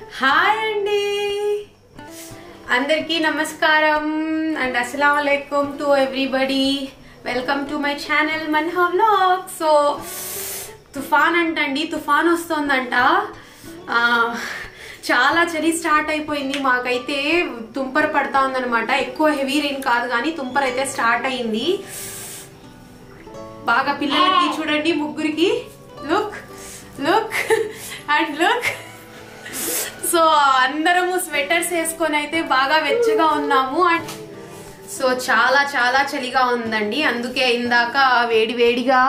Hi అండి అందరికీ నమస్కారం అండ్ అస్సలం అలైకుం to everybody welcome to my channel Manha vlog so తుఫాన్ అంటండి తుఫాన్ వస్తుందంట ఆ, చాలా చలి స్టార్ట్ అయిపోయింది మాకైతే తుంపర పడతా ఉందన్నమాట ఎక్కువ హెవీ రెయిన్ కాదు కానీ తుంపర అయితే స్టార్ట్ అయింది బాగా పిల్లలకి చూడండి ముగ్గురికి look look and look so అందరము స్వెటర్స్ వేసుకొని అయితే బాగా వెచ్చగా ఉన్నాము అండ్ సో చాలా చాలా చలిగా ఉందండి అందుకే ఇందాక వేడి వేడిగా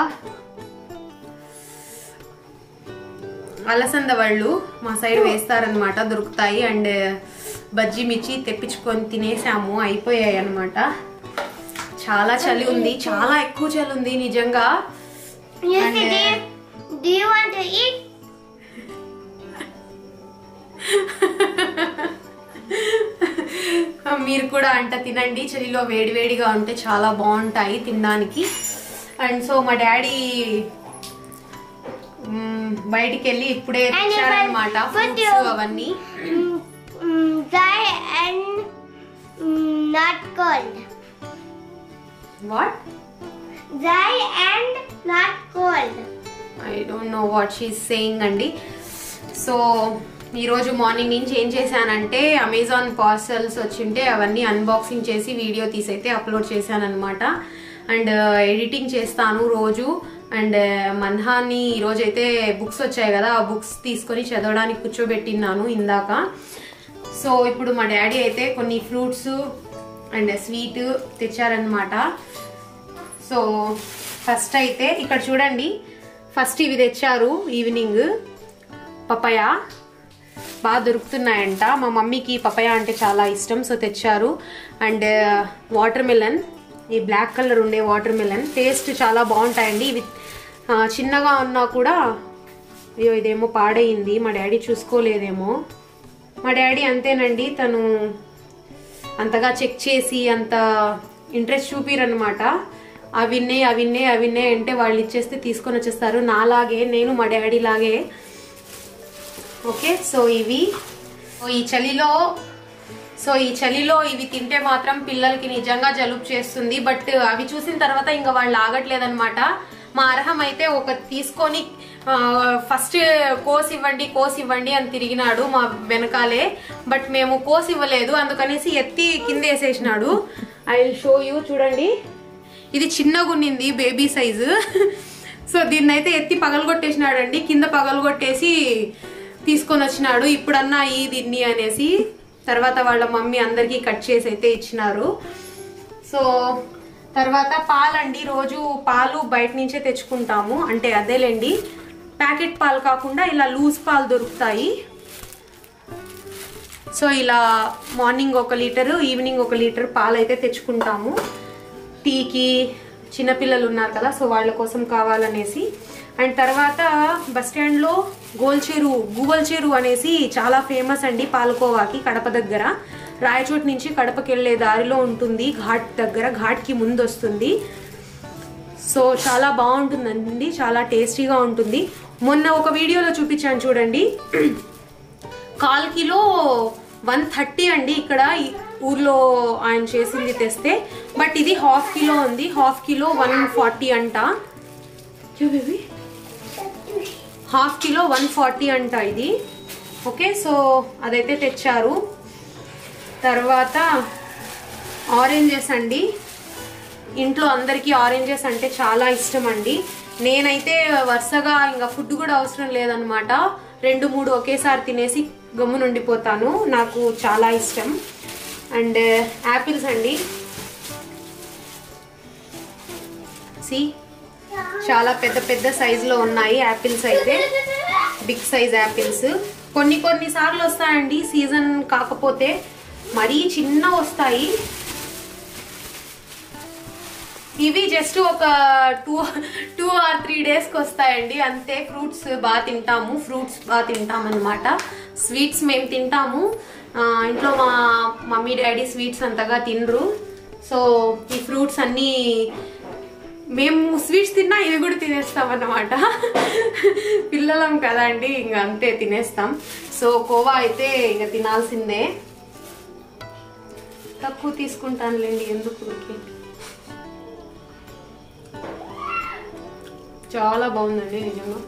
అలసంద వాళ్ళు మా సైడ్ వేస్తారనమాట దొరుకుతాయి అండ్ బజ్జీ మిర్చి తెప్పించుకొని తినేసాము అయిపోయాయి అనమాట చాలా చలి ఉంది చాలా ఎక్కువ చలి ఉంది నిజంగా Yes, And, do, uh, you, do you want to eat? మీరు కూడా అంట తినండి చలిలో వేడివేడిగా ఉంటే చాలా బాగుంటాయి తినడానికి అండ్ సో మా డాడీ మ్, బయటికి వెళ్ళి ఇప్పుడే And తెచ్చారనమాట if I put fruits you- అవన్నీ Mm, mm, dry and mm, not cold. What Dry and not cold. I don't know what she saying అండి సో ఈరోజు మార్నింగ్ నుంచి ఏం చేశానంటే అమెజాన్ పార్సల్స్ వచ్చింటే అవన్నీ అన్బాక్సింగ్ చేసి వీడియో తీసైతే అప్లోడ్ చేశాను అనమాట అండ్ ఎడిటింగ్ చేస్తాను రోజు అండ్ మన్హాని ఈరోజు అయితే బుక్స్ వచ్చాయి కదా ఆ బుక్స్ తీసుకొని చదవడానికి కూర్చోబెట్టినాను ఇందాక సో ఇప్పుడు మా డాడీ అయితే కొన్ని ఫ్రూట్స్ అండ్ స్వీట్ తెచ్చారనమాట సో ఫస్ట్ అయితే ఇక్కడ చూడండి ఫస్ట్ ఇవి తెచ్చారు ఈవినింగ్ పపయ బాగా దొరుకుతున్నాయంట మా మమ్మీకి పపయ అంటే చాలా ఇష్టం సో తెచ్చారు అండ్ వాటర్ మిలన్ ఈ బ్లాక్ కలర్ ఉండే వాటర్ మిలన్ టేస్ట్ చాలా బాగుంటాయండి ఇవి ఆ, చిన్నగా ఉన్నా కూడా అయ్యో ఇదేమో పాడైంది మా డాడీ చూసుకోలేదేమో మా డాడీ అంతేనండి తను అంతగా చెక్ చేసి అంత ఇంట్రెస్ట్ చూపిరనమాట అవిన్నే అవిన్నే అవిన్నే అంటే వాళ్ళు ఇచ్చేస్తే తీసుకొని వచ్చేస్తారు నాలాగే నేను మా డాడీ లాగే ఓకే సో ఇవి సో ఈ చలిలో సో ఈ చలిలో ఇవి తింటే మాత్రం పిల్లలకి నిజంగా జలుబు చేస్తుంది బట్ అవి చూసిన తర్వాత ఇంకా వాళ్ళు ఆగట్లేదన్నమాట మా అర్హం అయితే ఒక తీసుకొని ఫస్ట్ కోసి ఇవ్వండి కోసి ఇవ్వండి అని తిరిగినాడు మా వెనకాలే బట్ మేము కోసి ఇవ్వలేదు అందుకనేసి ఎత్తి కింద వేసేసినాడు ఐ విల్ షో యూ చూడండి ఇది చిన్నగా ఉన్నింది బేబీ సైజు సో దీన్ని అయితే ఎత్తి పగలగొట్టేసినాడండి కింద పగలగొట్టేసి తీసుకొని వచ్చినాడు ఇప్పుడన్నా ఈ దీన్ని అనేసి తర్వాత వాళ్ళ మమ్మీ అందరికీ కట్ చేసి అయితే ఇచ్చినారు సో తర్వాత పాలండి రోజు పాలు బయట నుంచే తెచ్చుకుంటాము అంటే అదేలేండి ప్యాకెట్ పాలు కాకుండా ఇలా లూజ్ పాలు దొరుకుతాయి సో ఇలా మార్నింగ్ ఒక లీటరు ఈవినింగ్ ఒక లీటర్ పాలు అయితే తెచ్చుకుంటాము టీకి చిన్నపిల్లలు ఉన్నారు కదా సో వాళ్ళ కోసం కావాలనేసి అండ్ తర్వాత బస్ స్టాండ్లో గోల్చేరు గువల్చేరు అనేసి చాలా ఫేమస్ అండి పాలకోవాకి కడప దగ్గర రాయచోటి నుంచి కడపకి వెళ్ళే దారిలో ఉంటుంది ఘాట్ దగ్గర ఘాట్కి ముందు వస్తుంది సో చాలా బాగుంటుందండి చాలా టేస్టీగా ఉంటుంది మొన్న ఒక వీడియోలో చూపించాను చూడండి కాల్ కిలో వన్ థర్టీ అండి ఇక్కడ ఈ ఊర్లో ఆయన చేసింది తెస్తే బట్ ఇది హాఫ్ కిలో ఉంది హాఫ్ కిలో వన్ ఫార్టీ అంట baby half kilo one forty అంట ఇది ఓకే సో అదైతే తెచ్చారు తర్వాత ఆరెంజెస్ అండి ఇంట్లో అందరికీ ఆరెంజెస్ అంటే చాలా ఇష్టం అండి నేనైతే వరుసగా ఇంకా ఫుడ్ కూడా అవసరం లేదనమాట రెండు మూడు ఒకేసారి తినేసి గమ్మునుండిపోతాను నాకు చాలా ఇష్టం అండ్ యాపిల్స్ అండి సి చాలా పెద్ద పెద్ద సైజులో ఉన్నాయి యాపిల్స్ అయితే బిగ్ సైజ్ యాపిల్స్ కొన్ని కొన్ని సార్లు వస్తాయండి సీజన్ కాకపోతే మరీ చిన్న వస్తాయి ఇవి జస్ట్ ఒక టూ టూ ఆర్ త్రీ డేస్కి వస్తాయండి అంతే ఫ్రూట్స్ బాగా తింటాము ఫ్రూట్స్ బాగా తింటాం అనమాట స్వీట్స్ మేము తింటాము ఆ, ఇంట్లో మా మమ్మీ డాడీ స్వీట్స్ అంతగా తినరు సో ఈ ఫ్రూట్స్ అన్నీ మేము స్వీట్స్ తిన్నా ఇది కూడా తినేస్తాం అన్నమాట పిల్లలం కదా అండి ఇంకా అంతే తినేస్తాం సో కోవా అయితే ఇంకా తినాల్సిందే తక్కువ తీసుకుంటానులేండి ఎందుకు ఊరికే. చాలా బాగుందండి నిజంగా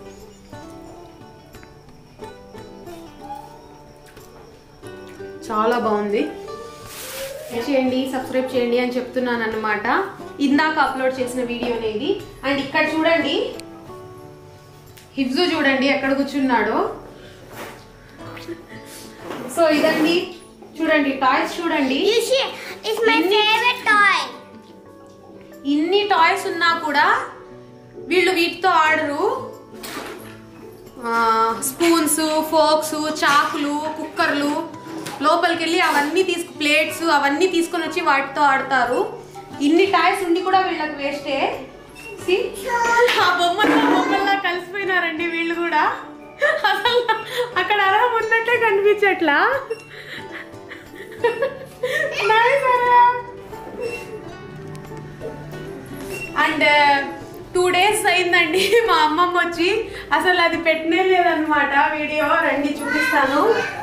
చాలా బాగుంది లైక్ చేయండి సబ్స్క్రైబ్ చేయండి అని చెప్తున్నాను అనమాట ఇందాక అప్లోడ్ చేసిన వీడియో అనేది అండ్ ఇక్కడ చూడండి హిబ్జు చూడండి ఎక్కడ కూర్చున్నాడో సో ఇదండి చూడండి టాయ్స్ చూడండి You see, it's my favorite toy. ఇన్ని టాయ్స్ ఉన్నా కూడా వీళ్ళు వీటితో ఆడరు స్పూన్స్ ఫోక్స్ చాకులు కుక్కర్లు లోపలికి వెళ్ళి అవన్నీ తీసుకు ప్లేట్స్ అవన్నీ తీసుకొని వచ్చి వాటితో ఆడతారు ఇన్ని టాయ్స్ ఉండి కూడా వీళ్ళకి వేస్టే See? ఆ బొమ్మల్లో బొమ్మల్లా కలిసిపోయినారండి వీళ్ళు కూడా అసలు అక్కడ అర్హం ఉన్నట్టే కనిపించట్లా Nice, అర్హం. అండ్ టూ డేస్ అయిందండి మా అమ్మమ్మ వచ్చి అసలు అది పెట్టనే లేదనమాట వీడియో రండి చూపిస్తాను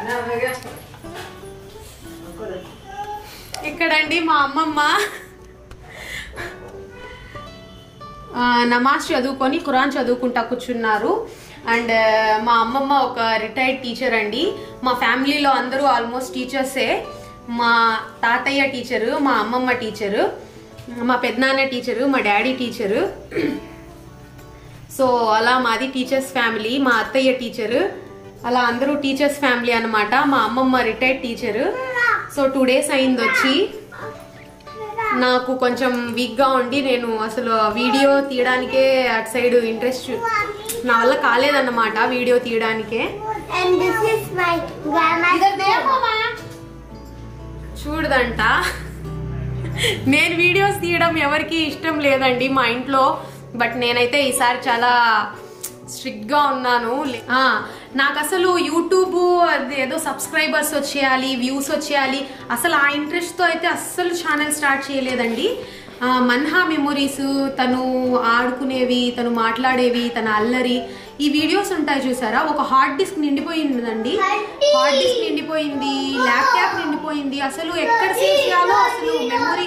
ఇక్కడండి మా అమ్మమ్మ ఆ, నమాజ్ చదువుకొని ఖురాన్ చదువుకుంటా కూర్చున్నారు అండ్ మా అమ్మమ్మ ఒక రిటైర్డ్ టీచర్ అండి మా ఫ్యామిలీలో అందరూ ఆల్మోస్ట్ టీచర్సే మా తాతయ్య టీచరు మా అమ్మమ్మ టీచరు మా పెద్దనాన్న టీచరు మా డాడీ టీచరు సో అలా మాది టీచర్స్ ఫ్యామిలీ మా అత్తయ్య టీచరు అలా అందరూ టీచర్స్ ఫ్యామిలీ అన్నమాట మా అమ్మమ్మ retired teacher so two days అయింది వచ్చి నాకు కొంచెం వీక్ గా ఉండి నేను అసలు ఆ వీడియో తీయడానికే అటు సైడ్ ఇంట్రెస్ట్ నా వల్ల కాలేదన్నమాట వీడియో తీయడానికే And this is my grandma's phone. చూడదంట నేను వీడియోస్ తీయడం ఎవరికి ఇష్టం లేదండి మా ఇంట్లో బట్ నేనైతే ఈసారి చాలా స్ట్రిక్ట్ గా ఉన్నాను లే- ఆ, నాకు అసలు యూట్యూబ్ అది ఏదో సబ్స్క్రైబర్స్ వచ్చేయాలి వ్యూస్ వచ్చేయాలి అసలు ఆ ఇంట్రెస్ట్ తో అయితే అస్సలు ఛానల్ స్టార్ట్ చేయలేదండి ఆ, మన్హా మెమొరీస్ తను ఆడుకునేవి తను మాట్లాడేవి తన అల్లరి ఈ వీడియోస్ ఉంటాయి చూసారా ఒక హార్డ్ డిస్క్ నిండిపోయిందండి హార్డ్ డిస్క్ నిండిపోయింది ల్యాప్టాప్ నిండిపోయింది అసలు ఎక్కడ సేవ్ చేయాలో అసలు మెమొరీ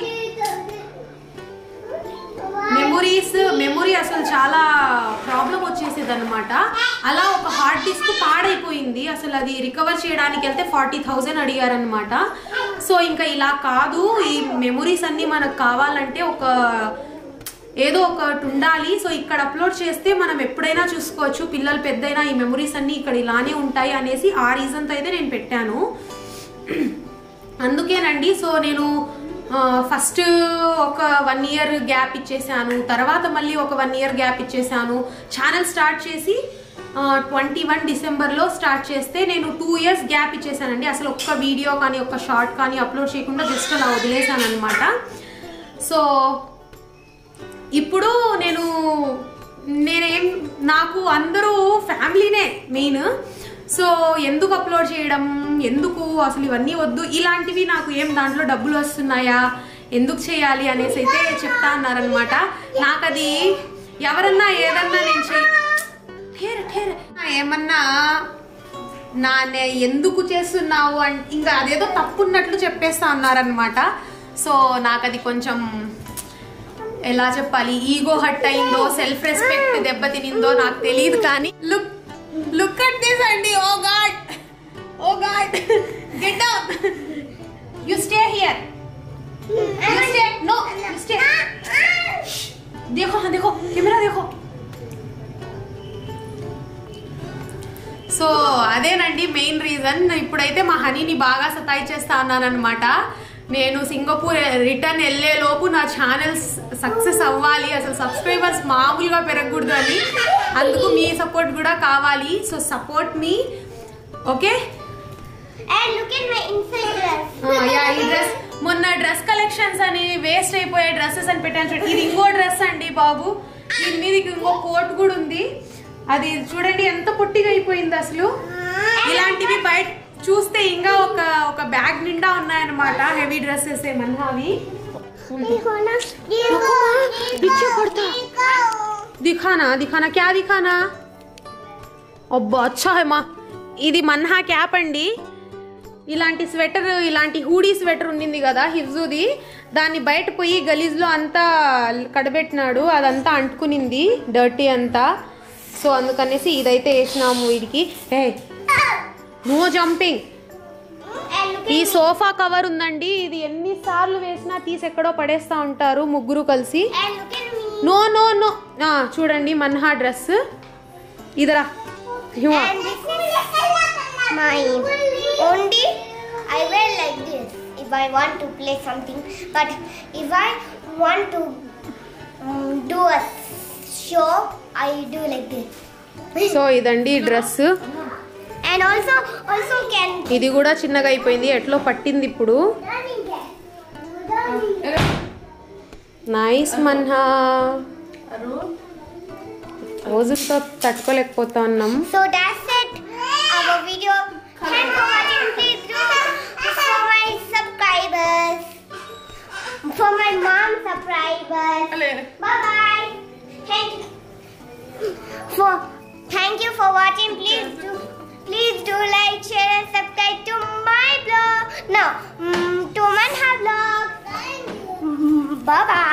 మెమొరీస్ మెమొరీ అసలు చాలా ప్రాబ్లం వచ్చేసేది అనమాట అలా ఒక హార్డ్ డిస్క్ పాడైపోయింది అసలు అది రికవర్ చేయడానికి వెళ్తే ఫార్టీ థౌజండ్ అడిగారనమాట సో ఇంకా ఇలా కాదు ఈ మెమొరీస్ అన్ని మనకు కావాలంటే ఒక ఏదో ఒకటి ఉండాలి సో ఇక్కడ అప్లోడ్ చేస్తే మనం ఎప్పుడైనా చూసుకోవచ్చు పిల్లలు పెద్దయినా ఈ మెమొరీస్ అన్ని ఇక్కడ ఇలానే ఉంటాయి అనేసి ఆ రీజన్తో అయితే నేను పెట్టాను అందుకేనండి సో నేను ఫస్ట్ ఒక వన్ ఇయర్ గ్యాప్ ఇచ్చేసాను తర్వాత మళ్ళీ ఒక వన్ ఇయర్ గ్యాప్ ఇచ్చేసాను ఛానల్ స్టార్ట్ చేసి ట్వంటీ వన్ డిసెంబర్లో స్టార్ట్ చేస్తే నేను టూ ఇయర్స్ గ్యాప్ ఇచ్చేసానండి అసలు ఒక్క వీడియో కానీ ఒక్క షార్ట్ కానీ అప్లోడ్ చేయకుండా జస్ట్ అలా వదిలేసాను అనమాట సో ఇప్పుడు నేను నేనేం నాకు అందరూ ఫ్యామిలీనే మెయిన్ సో ఎందుకు అప్లోడ్ చేయడం ఎందుకు అసలు ఇవన్నీ వద్దు ఇలాంటివి నాకు ఏం దాంట్లో డబ్బులు వస్తున్నాయా ఎందుకు చేయాలి అనేసి అయితే చెప్తా అన్నారనమాట నాకు అది ఎవరన్నా ఏదన్నా నేను చే ఠేర ఠేర ఏమన్నా నా నే ఎందుకు చేస్తున్నావు అంటే ఇంకా అదేదో తప్పున్నట్లు చెప్పేస్తా అన్నారనమాట సో నాకు అది కొంచెం ఎలా చెప్పాలి ఈగో హట్ అయిందో సెల్ఫ్ రెస్పెక్ట్ దెబ్బతినిందో నాకు తెలియదు కానీ లుక్ లుక్ అట్ దిస్ అండి oh god oh god get down you stay here you stay no you stay देखो हाँ देखो कैमरा देखो సో అదేనండి మెయిన్ రీజన్ ఇప్పుడైతే మా హనీని బాగా సతాయిచేస్తా అన్నానమాట నేను సింగపూర్ రిటర్న్ వెళ్ళే లోపు నా ఛానల్ సక్సెస్ అవ్వాలి అసలు సబ్స్క్రైబర్స్ మామూలుగా పెరగకూడదు అని అందుకు మీ సపోర్ట్ కూడా కావాలి సో సపోర్ట్ మీ okay And look at my inside dress. Yeah ఈ డ్రెస్ మొన్న డ్రెస్ కలెక్షన్స్ అని వేస్ట్ అయిపోయే డ్రెస్సెస్ అని పెట్టాను చూడండి ఇది ఇంకో డ్రెస్ అండి బాబు దీని మీద ఇంకో కోట్ కూడా ఉంది అది చూడండి ఎంత పొట్టిగా అయిపోయింది అసలు ఇలాంటివి బయట చూస్తే ఇంకా ఒక ఒక బ్యాగ్ నిండా ఉన్నాయన్నమాట హెవీ డ్రెస్సెస్ ఏమన్నా అవి देखो ना रुको माँ, पीछे पड़ता। దిఖానా దిఖానా క్యా దిఖానా అబ్బా అచ్చా హే మా ఇది మన్హా క్యాప్ అండి ఇలాంటి స్వెటర్ ఇలాంటి హూడీ స్వెటర్ ఉండింది కదా హిఫ్జుది దాన్ని బయట పోయి గలీజ్లో అంతా కడబెట్టినాడు అదంతా అంటుకునింది డర్టీ అంతా సో అందుకనేసి ఇదైతే వేసినాము వీడికి ఏ నో జంపింగ్ And look ఈ సోఫా కవర్ ఉందండి ఇది ఎన్నిసార్లు వేసినా తీసి ఎక్కడో పడేస్తా ఉంటారు ముగ్గురు కలిసి and look at me. No no no ఆ, చూడండి మన్హా డ్రెస్ ఇదరా Huma And this is mine. Only I wear like this if I want to play something. But if I want to um, do a show, I do like this. So ఇదండి dress And also, also can. ఇది కూడా చిన్నగా అయిపోయింది ఎట్లో పట్టింది ఇప్పుడు nice Manha రోజుతో తట్టుకోలేకపోతా ఉన్నాం So that's it. Our video. Thanks for watching. Please do this for my subscribers. For my mom subscribers. Bye bye. Thank you. For thank you for watching. Please do please do like, share, and subscribe to my blog. No, mm, to Manha blog. Bye bye.